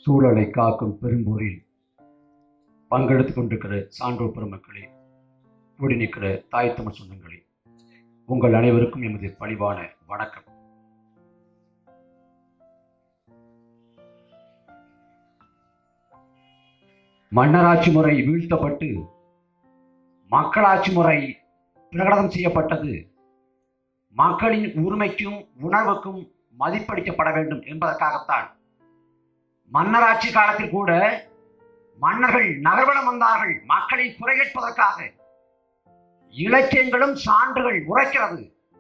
சூழலை காக்கும் பெரும்போரில் பங்கெடுத்துக் கொண்டிருக்கிற சான்றோர் பெருமக்களே கூடி நிற்கிற தாய் தமிழ் சொந்தங்களே உங்கள் அனைவருக்கும் எமது பணிவான வணக்கம் மன்னராட்சி முறை வீழ்த்தப்பட்டு மக்களாட்சி முறை பிரகடனம் செய்யப்பட்டது மக்களின் உரிமைக்கும் உணர்வுக்கும் மதிப்பளிக்கப்பட வேண்டும் என்பதற்காகத்தான் மன்னராட்சி காலத்தில் கூட மன்னர்கள் நகர்வனம் வந்தார்கள் மக்களை குறையேற்பதற்காக இலக்கியங்களும் சான்றுகள் உரைக்கிறது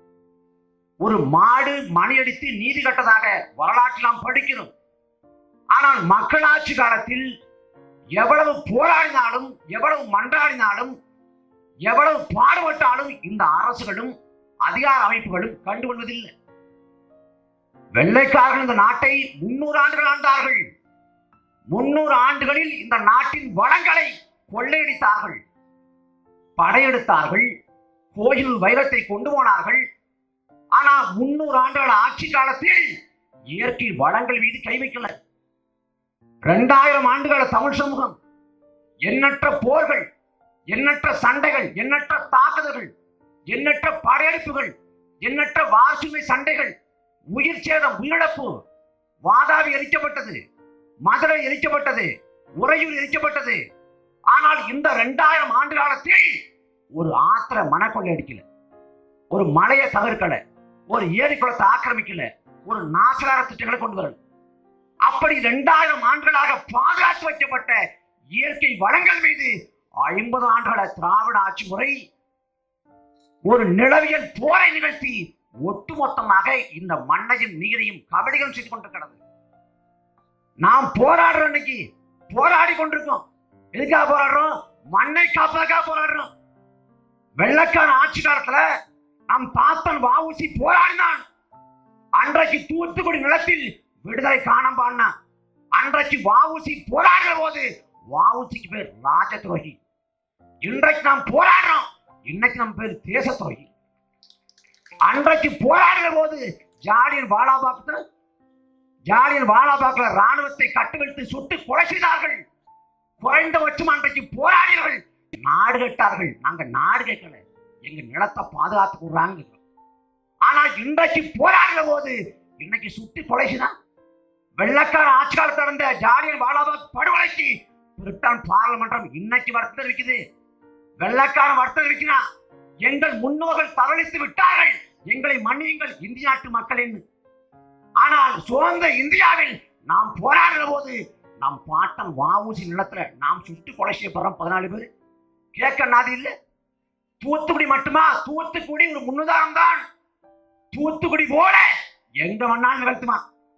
ஒரு மாடு மணியடித்து நீதி கட்டதாக வரலாற்றில் நாம் படிக்கிறோம் ஆனால் மக்களாட்சி காலத்தில் எவ்வளவு போராடினாலும் எவ்வளவு மன்றாடினாலும் எவ்வளவு பாடுபட்டாலும் இந்த அரசுகளும் அதிகார அமைப்புகளும் கண்டுகொள்வதில்லை வெள்ளைக்காரர்கள் இந்த நாட்டை முன்னூறு ஆண்டுகள் ஆண்டார்கள் முன்னூறு ஆண்டுகளில் இந்த நாட்டின் வளங்களை கொள்ளையடித்தார்கள் படையெடுத்தார்கள் கோயில் வைரத்தை கொண்டு போனார்கள் ஆனால் முன்னூறு ஆண்டுகள் ஆட்சி காலத்தில் இயற்கை வளங்கள் மீது கை வைக்கல இரண்டாயிரம் ஆண்டுகள தமிழ் சமூகம் எண்ணற்ற போர்கள் எண்ணற்ற சண்டைகள் எண்ணற்ற தாக்குதல்கள் எண்ணற்ற படையெடுப்புகள் எண்ணற்ற வாசுமை சண்டைகள் உயிர் சேதம் உயிரிழப்பு வாதாபி எரிக்கப்பட்டது மதுரை எரிக்கப்பட்டது உறையூர் எரிக்கப்பட்டது ஆனால் இந்த இரண்டாயிரம் ஆண்டு காலத்தில் ஒரு ஆத்திர மனக்கொள்ளை அடிக்கல ஒரு மலையை தகர்க்கல ஒரு ஏரி குளத்தை ஆக்கிரமிக்கல ஒரு நாசகார திட்டங்களை கொண்டு வரல அப்படி இரண்டாயிரம் ஆண்டுகளாக பாதுகாத்து வைக்கப்பட்ட இயற்கை வளங்கள் மீது ஐம்பது ஆண்டுகள திராவிட ஆட்சி முறை ஒரு நிலவியல் போரை நிகழ்த்தி ஒட்டுமொத்தமாக இந்த மண்ணையும் நீரையும் கபடிகள் செய்து கொண்டிருக்கிறது நாம் போராடுறோம் இன்னைக்கு போராடி கொண்டிருக்கோம் எதுக்காக போராடுறோம் மண்ணை காப்பதற்காக போராடுறோம் வெள்ளக்கான ஆட்சி காலத்துல நம் தாத்தன் வாவுசி போராடினான் அன்றைக்கு தூத்துக்குடி நிலத்தில் விடுதலை காணம் பாடினான் அன்றைக்கு வாவுசி போராடுற போது வாவுசிக்கு பேர் ராஜ துரோகி இன்றைக்கு நாம் போராடுறோம் இன்னைக்கு நம்ம பேர் தேச துரோகி அன்றைக்கு போராடுற போது ஜாலியன் வாலாபாக்கு ஜாலியன் வாலாபாக்ல ராணுவத்தை கட்டுவிழ்த்து சுட்டு கொலை செய்தார்கள் குறைந்தபட்சம் அன்றைக்கு போராடியவர்கள் நாடு கேட்டார்கள் நாங்க நாடு கேட்கல எங்க நிலத்தை பாதுகாத்து கொடுறாங்க ஆனா இன்றைக்கு போராடுற போது இன்னைக்கு சுட்டு கொலை செய்தான் வெள்ளக்கார ஆட்சி காலத்தில் நடந்த ஜாலியன் வாலாபாக் படுகொலைக்கு பிரிட்டன் பாராளுமன்றம் இன்னைக்கு வருத்தம் தெரிவிக்குது வெள்ளக்கார வருத்தம் இருக்கிறான் எங்கள் முன்னோர்கள் தவறித்து விட்டார்கள் எங்களை மன்னியுங்கள் இந்திய நாட்டு மக்களின் ஆனால் சுதந்திர இந்தியாவில் நாம் போராடுற போது நம் பாட்டன் வாவூசி நிலத்துல நாம் சுட்டு கொலை செய்யப்படுறோம் பதினாலு பேர் கேட்க நாது இல்ல தூத்துக்குடி மட்டுமா தூத்துக்குடி ஒரு முன்னுதாரணம் தான் தூத்துக்குடி போல எங்க வேணாலும் நிகழ்த்துமா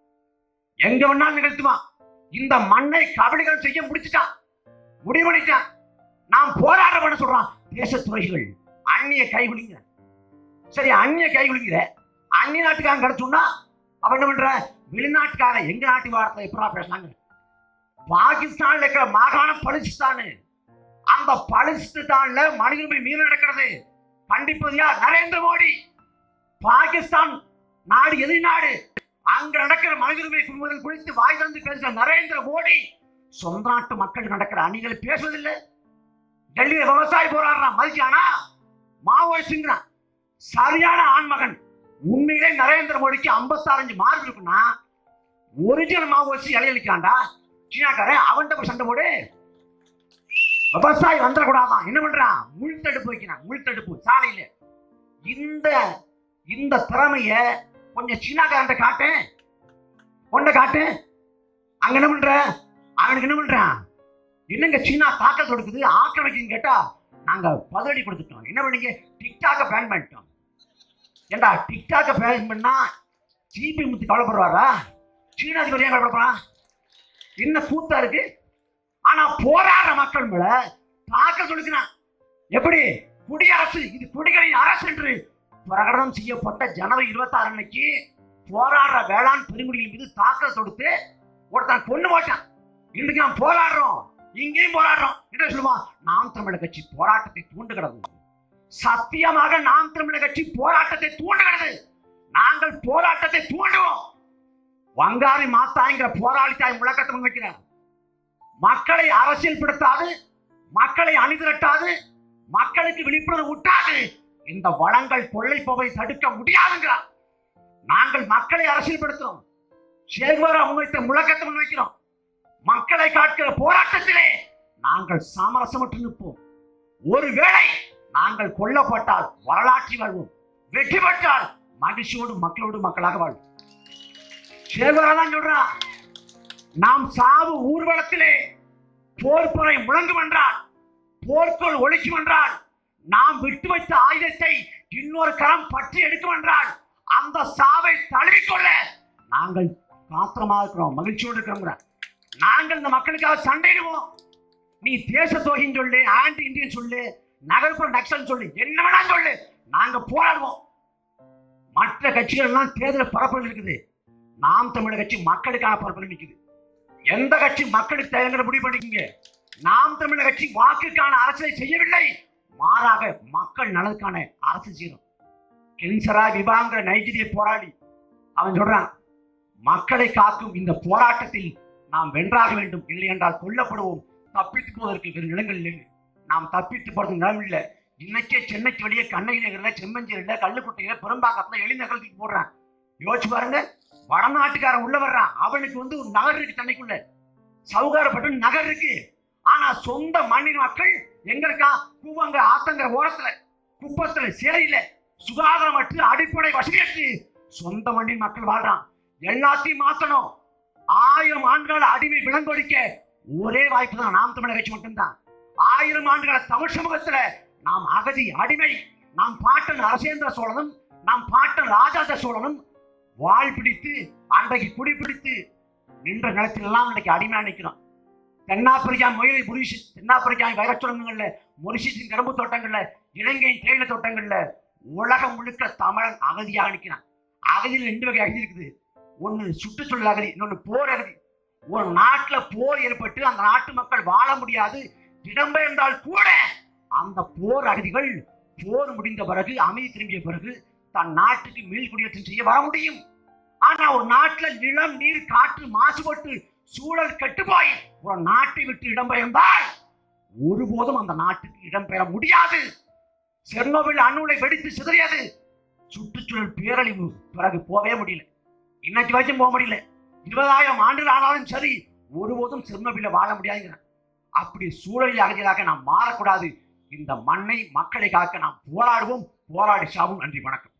எங்க வேணாலும் நிகழ்த்துமா இந்த மண்ணை கபடிகள் செய்ய முடிச்சுட்டான் முடிவு பண்ணிட்டான் நாம் போராட பண்ண சொல்றான் தேச துறைகள் அந்நிய கைகுலிங்க சரி அந்நிய கைகுலிங்கிற அந்நிய நாட்டுக்காரன் கிடைச்சோம்னா அவன் என்ன பண்ற வெளிநாட்டுக்காரன் எங்க நாட்டு வார்த்தை எப்படா பேசுனாங்க பாகிஸ்தான்ல இருக்கிற மாகாணம் பலுச்சிஸ்தான் அந்த பலுச்சிஸ்தான்ல மனித உரிமை மீறல் நடக்கிறது கண்டிப்பது யார் நரேந்திர மோடி பாகிஸ்தான் நாடு எதிரி நாடு அங்க நடக்கிற மனித உரிமை குழுமதில் குறித்து வாய் தந்து பேசுகிற நரேந்திர மோடி சொந்த நாட்டு மக்கள் நடக்கிற அணிகளை பேசுவதில்லை டெல்லியில விவசாயி போராடுறான் மதிச்சானா மாவோயிஸ்ட்ங்கிறான் சரியான ஆண்மகன் உண்மையிலே நரேந்திர மோடிக்கு ஐம்பத்தாறஞ்சு மார்க் இருக்குன்னா ஒரிஜினல் மாவோயிஸ்ட் இலையளிக்காண்டா சீனாக்காரன் அவன்கிட்ட போய் சண்டை போடு விவசாயி வந்துடக்கூடாதான் என்ன பண்றான் முள் தடுப்பு வைக்கிறான் முள் தடுப்பு சாலையில இந்த இந்த திறமைய கொஞ்சம் சீனாக்காரன் காட்டேன் கொண்ட காட்டு அங்க என்ன பண்ற அவனுக்கு என்ன பண்றான் என்னங்க சீனா தாக்கல் கொடுக்குது ஆக்கிரமிக்குன்னு கேட்டா நாங்க பதிலடி கொடுத்துட்டோம் என்ன பண்ணீங்க டிக்டாக்க பேன் பண்ணிட்டோம் ஏண்டா டிக்டாக்க பேன் பண்ணா ஜிபி முத்து கவலைப்படுவாரா சீனா அதிபர் ஏன் கவலைப்படுறா என்ன கூத்தா இருக்கு ஆனா போராடுற மக்கள் மேல தாக்க சொல்லுகிறான் எப்படி குடியரசு இது குடிகளின் அரசு என்று பிரகடனம் செய்யப்பட்ட ஜனவரி இருபத்தாறு அன்னைக்கு போராடுற வேளாண் பெருங்குடிகள் மீது தாக்கல் தொடுத்து ஒருத்தன் கொண்டு போட்டான் இன்னைக்கு நாம் போராடுறோம் இங்கேயும் போராடுறோம் என்ன சொல்லுவான் நாம் தமிழர் கட்சி போராட்டத்தை தூண்டுகிறது சத்தியமாக நாம் தமிழர் கட்சி போராட்டத்தை தூண்டுகிறது நாங்கள் போராட்டத்தை தூண்டுவோம் வங்காரி மாத்தாங்கிற போராளி தாய் முழக்கத்தை முன்வைக்கிறார் மக்களை அரசியல் படுத்தாது மக்களை அணிதிரட்டாது மக்களுக்கு விழிப்புணர்வு ஊட்டாது இந்த வளங்கள் கொள்ளை போவை தடுக்க முடியாதுங்கிறார் நாங்கள் மக்களை அரசியல்படுத்துறோம் சேகுவாரா முன்வைத்த முழக்கத்தை முன்வைக்கிறோம் மக்களை காட்கிற போராட்டத்திலே நாங்கள் சாமரசமற்று நிற்போம் ஒருவேளை நாங்கள் கொல்லப்பட்டால் வரலாற்றில் வாழ்வோம் வெற்றி பெற்றால் மகிழ்ச்சியோடு மக்களோடு மக்களாக வாழ்வோம் சேகுவாரா தான் சொல்றான் நாம் சாவு ஊர்வலத்திலே போர்ப்புறை முழங்கும் என்றால் போர்க்குள் ஒழிக்கும் என்றால் நாம் விட்டு வைத்த ஆயுதத்தை இன்னொரு கரம் பற்றி எடுக்கும் என்றால் அந்த சாவை தழுவிக்கொள்ள நாங்கள் காத்திரமா இருக்கிறோம் மகிழ்ச்சியோடு இருக்கிறோம் நாங்கள் இந்த மக்களுக்காக சண்டையிடுவோம் நீ தேச துரோகின்னு சொல்லு ஆன்டி இந்தியன் சொல்லு நகர்ப்புற நக்சல் சொல்லு என்ன வேணா சொல்லு நாங்க போராடுவோம் மற்ற கட்சிகள் எல்லாம் தேர்தல் பரப்புகள் இருக்குது நாம் தமிழர் கட்சி மக்களுக்கான பரப்புகள் நிற்குது எந்த கட்சி மக்களுக்கு தேவைங்கிற முடிவு பண்ணிக்கங்க நாம் தமிழர் கட்சி வாக்குக்கான அரசியலை செய்யவில்லை மாறாக மக்கள் நலனுக்கான அரசு செய்யணும் கென்சரா விபாங்கிற நைஜீரிய போராளி அவன் சொல்றான் மக்களை காக்கும் இந்த போராட்டத்தில் நாம் வென்றாக வேண்டும் இல்லை என்றால் கொல்லப்படுவோம் தப்பித்து போவதற்கு வேறு நிலங்கள் இல்லை நாம் தப்பித்து போறது நிலம் இல்லை இன்னைக்கே சென்னைக்கு வெளியே கண்ணகி நகர்ல செம்மஞ்சேரியில கல்லுக்குட்டையில பெரும்பாக்கத்துல எளிநகரத்துக்கு போடுறான் யோசிச்சு பாருங்க வடநாட்டுக்காரன் உள்ள வர்றான் அவனுக்கு வந்து ஒரு நகர் இருக்கு தன்னைக்குள்ள சவுகாரப்பட்டு நகர் இருக்கு ஆனா சொந்த மண்ணின் மக்கள் எங்க இருக்கா கூவங்க ஆத்தங்கிற ஓரத்துல குப்பத்துல சேரியில சுகாதாரமற்று அடிப்படை வசதியற்று சொந்த மண்ணின் மக்கள் வாழ்றான் எல்லாத்தையும் மாத்தணும் ஆயிரம் ஆண்டுகால அடிமை விலங்கொடிக்க ஒரே வாய்ப்பு தான் நாம் தமிழர் கட்சி மட்டும்தான் ஆயிரம் ஆண்டுகால தமிழ் சமூகத்துல நாம் அகதி அடிமை நாம் பாட்டன் அரசேந்திர சோழனும் நாம் பாட்டன் ராஜாஜ சோழனும் வாழ் பிடித்து அன்றைக்கு குடி பிடித்து நின்ற நிலத்திலெல்லாம் இன்னைக்கு அடிமையா நிற்கிறோம் தென்னாப்பிரிக்கா முயலை முரிசி தென்னாப்பிரிக்கா வைரச்சுரங்கள்ல மொரிசியஸின் கரும்பு தோட்டங்கள்ல இலங்கையின் தேயிலை தோட்டங்கள்ல உலகம் முழுக்க தமிழன் அகதியாக நிற்கிறான் அகதியில் ரெண்டு வகை அகதி இருக்குது ஒன்று சுற்றுச்சூழல் அகதி இன்னொன்று போர் அகதி ஒரு நாட்டுல போர் ஏற்பட்டு அந்த நாட்டு மக்கள் வாழ முடியாது இடம்பெயர்ந்தால் கூட அந்த போர் அகதிகள் போர் முடிந்த பிறகு அமைதி திரும்பிய பிறகு தன் நாட்டுக்கு மீள் குடியேற்றம் செய்ய வர முடியும் ஆனா ஒரு நாட்டுல நிலம் நீர் காற்று மாசுபட்டு சூழல் கெட்டுப்போய் ஒரு நாட்டை விட்டு இடம்பெயர்ந்தால் ஒருபோதும் அந்த நாட்டுக்கு இடம்பெயர முடியாது செர்னோபில் அணுலை வெடித்து சிதறியது சுற்றுச்சூழல் பேரழிவு பிறகு போகவே முடியல இன்னைக்கு வரைக்கும் போக முடியல இருபதாயிரம் ஆண்டுகள் ஆனாலும் சரி ஒருபோதும் செர்னோபில வாழ முடியாதுங்கிறான் அப்படி சூழலில் அகதிகளாக நாம் மாறக்கூடாது இந்த மண்ணை மக்களை காக்க நாம் போராடுவோம் போராடி சாவும் நன்றி வணக்கம்